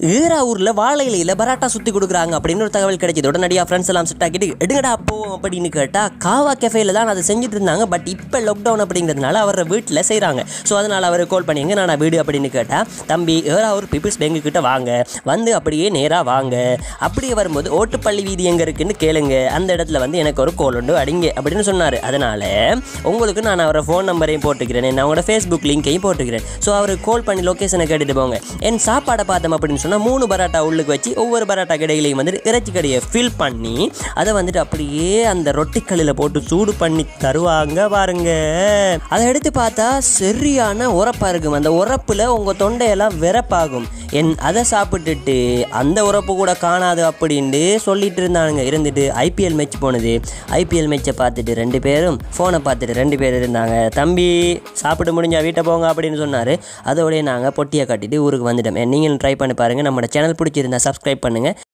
ஈராவூரில் வாழை இலையில் பராட்டா சுற்றி கொடுக்குறாங்க அப்படின்னு ஒரு தகவல் கிடைச்சது உடனடியாக ஃப்ரெண்ட்ஸ் எல்லாம் செட் ஆக்கிட்டு எடுங்கடா அப்போ அப்படின்னு கேட்டால் காவா கெஃபேல தான் அதை செஞ்சுட்டு இருந்தாங்க பட் இப்போ லாக்டவுன் அப்படிங்கிறதுனால அவரை வீட்டில் செய்கிறாங்க ஸோ அதனால் அவர் கால் பண்ணிங்க நான் வீடு அப்படின்னு கேட்டால் தம்பி ஏறாவூர் பீப்புள்ஸ் பேங்கு கிட்ட வாங்க வந்து அப்படியே நேராக வாங்க அப்படியே வரும்போது ஓட்டுப்பள்ளி வீதி எங்கே இருக்குன்னு கேளுங்க அந்த இடத்துல வந்து எனக்கு ஒரு கோல் உண்டு அடிங்க அப்படின்னு சொன்னார் அதனால் உங்களுக்கு நான் அவரை ஃபோன் நம்பரையும் போட்டுக்கிறேன் நான் அவங்களோட ஃபேஸ்புக் லிங்கையும் போட்டுக்கிறேன் ஸோ அவர் கால் பண்ணி லொக்கேஷனை கேட்டுட்டு போங்க என் சாப்பாடை பார்த்தோம் அப்படின்னு சொன்னால் மூணு பராட்டா உள்ளுக்கு வச்சு ஒவ்வொரு பராட்டா கடைகளையும் வந்துட்டு இறைச்சி கடையை ஃபில் பண்ணி அதை வந்துட்டு அப்படியே அந்த ரொட்டிக்கல்லில் போட்டு சூடு பண்ணி தருவாங்க பாருங்க அதை எடுத்து பார்த்தா சரியான உரப்பாக இருக்கும் அந்த உரப்பில் உங்கள் தொண்டையெல்லாம் விறப்பாகும் என் அதை சாப்பிட்டுட்டு அந்த உரப்பு கூட காணாது அப்படின்ட்டு சொல்லிட்டு இருந்தானுங்க இருந்துட்டு ஐபிஎல் மேட்ச் போனது ஐபிஎல் மேட்சை பார்த்துட்டு ரெண்டு பேரும் ஃபோனை பார்த்துட்டு ரெண்டு பேர் இருந்தாங்க தம்பி சாப்பிட்டு முடிஞ்சா வீட்டை போங்க அப்படின்னு சொன்னார் அதோடய நாங்கள் பொட்டியை கட்டிட்டு ஊருக்கு வந்துட்டோம் நீங்களும் ட்ரை பண்ணி பாருங்கள் நம்மளோட சேனல் பிடிச்சிருந்தா சப்ஸ்கிரைப் பண்ணுங்கள்